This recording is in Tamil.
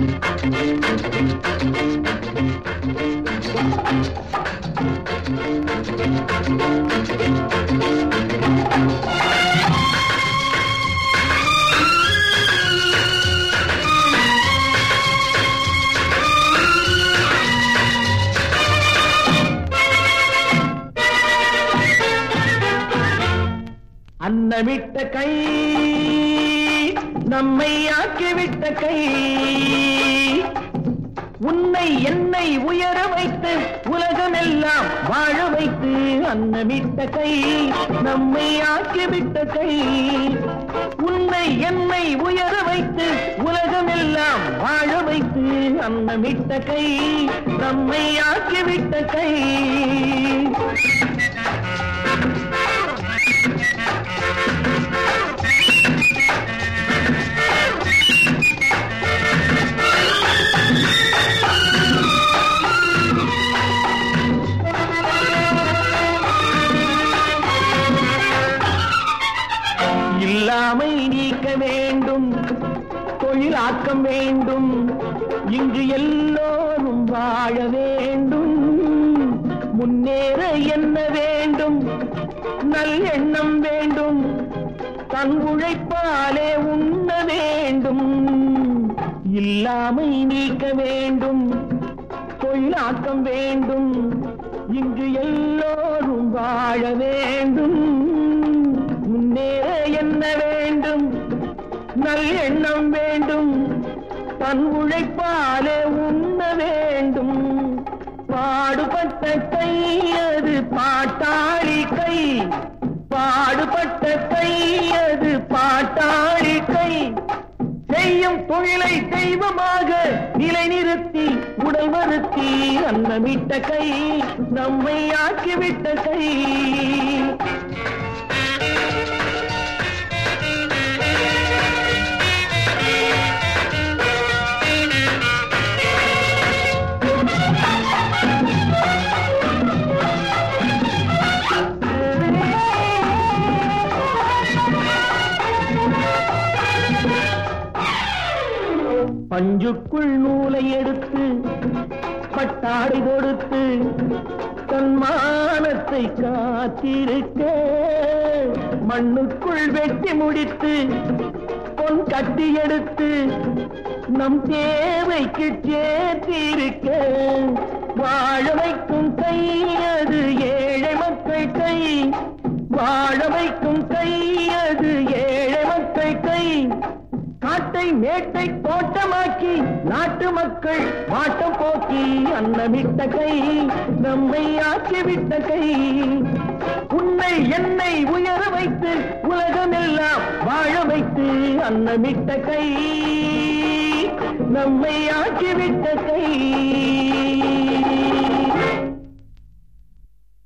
அன்னமிட்ட கை நம்மை ஆக்கிவிட்ட கை உன்னை என்னை உயர வைத்து உலகமெல்லாம் வாழ வைத்து அன்னமிட்ட கை நம்மை ஆக்கிவிட்ட கை உன்னை என்னை உயர வைத்து உலகமெல்லாம் வாழ வைத்து அன்னமிட்ட கை நம்மை ஆக்கிவிட்ட கை இல்லாமை நீக்க வேண்டும் தொழிலாக்கம் வேண்டும் இங்கு எல்லோரும் வாழ வேண்டும் முன்னேற என்ன வேண்டும் நல் எண்ணம் வேண்டும் தன் உழைப்பாலே உண்ண வேண்டும் இல்லாமை நீக்க வேண்டும் தொழிலாக்கம் வேண்டும் இங்கு எல்லோரும் வாழ வேண்டும் முன்னேற என்ன வேண்டும் நல் எண்ணம் வேண்டும் தன் உழைப்பாலே உண்ண வேண்டும் பாடுபட்ட கை அது பாட்டாளி கை பாடுபட்ட கை அது பாட்டாளி கை செய்யும் தொழிலை தெய்வமாக நிலைநிறுத்தி உடல் வருத்தி அன்னமிட்ட கை நம்மை ஆக்கிவிட்ட கை பஞ்சுக்குள் நூலை எடுத்து பட்டாடை கொடுத்து தன்மானத்தை காத்திருக்க மண்ணுக்குள் வெட்டி முடித்து பொன் கட்டி எடுத்து நம் தேவைக்கு சேர்த்திருக்க வாழ வைக்கும் கை அது ஏழை மக்கள் கை வாழ வைக்கும் கை அது ஏழை மக்கள் கை காட்டை மேட்டை தோட்டமாக்கி நாட்டு மக்கள் வாட்டம் போக்கி அன்னமிட்ட கை நம்மை ஆக்கிவிட்ட கை உன்னை என்னை உயர வைத்து உலகமெல்லாம் வாழ வைத்து அன்னமிட்ட கை நம்மை ஆக்கிவிட்ட கை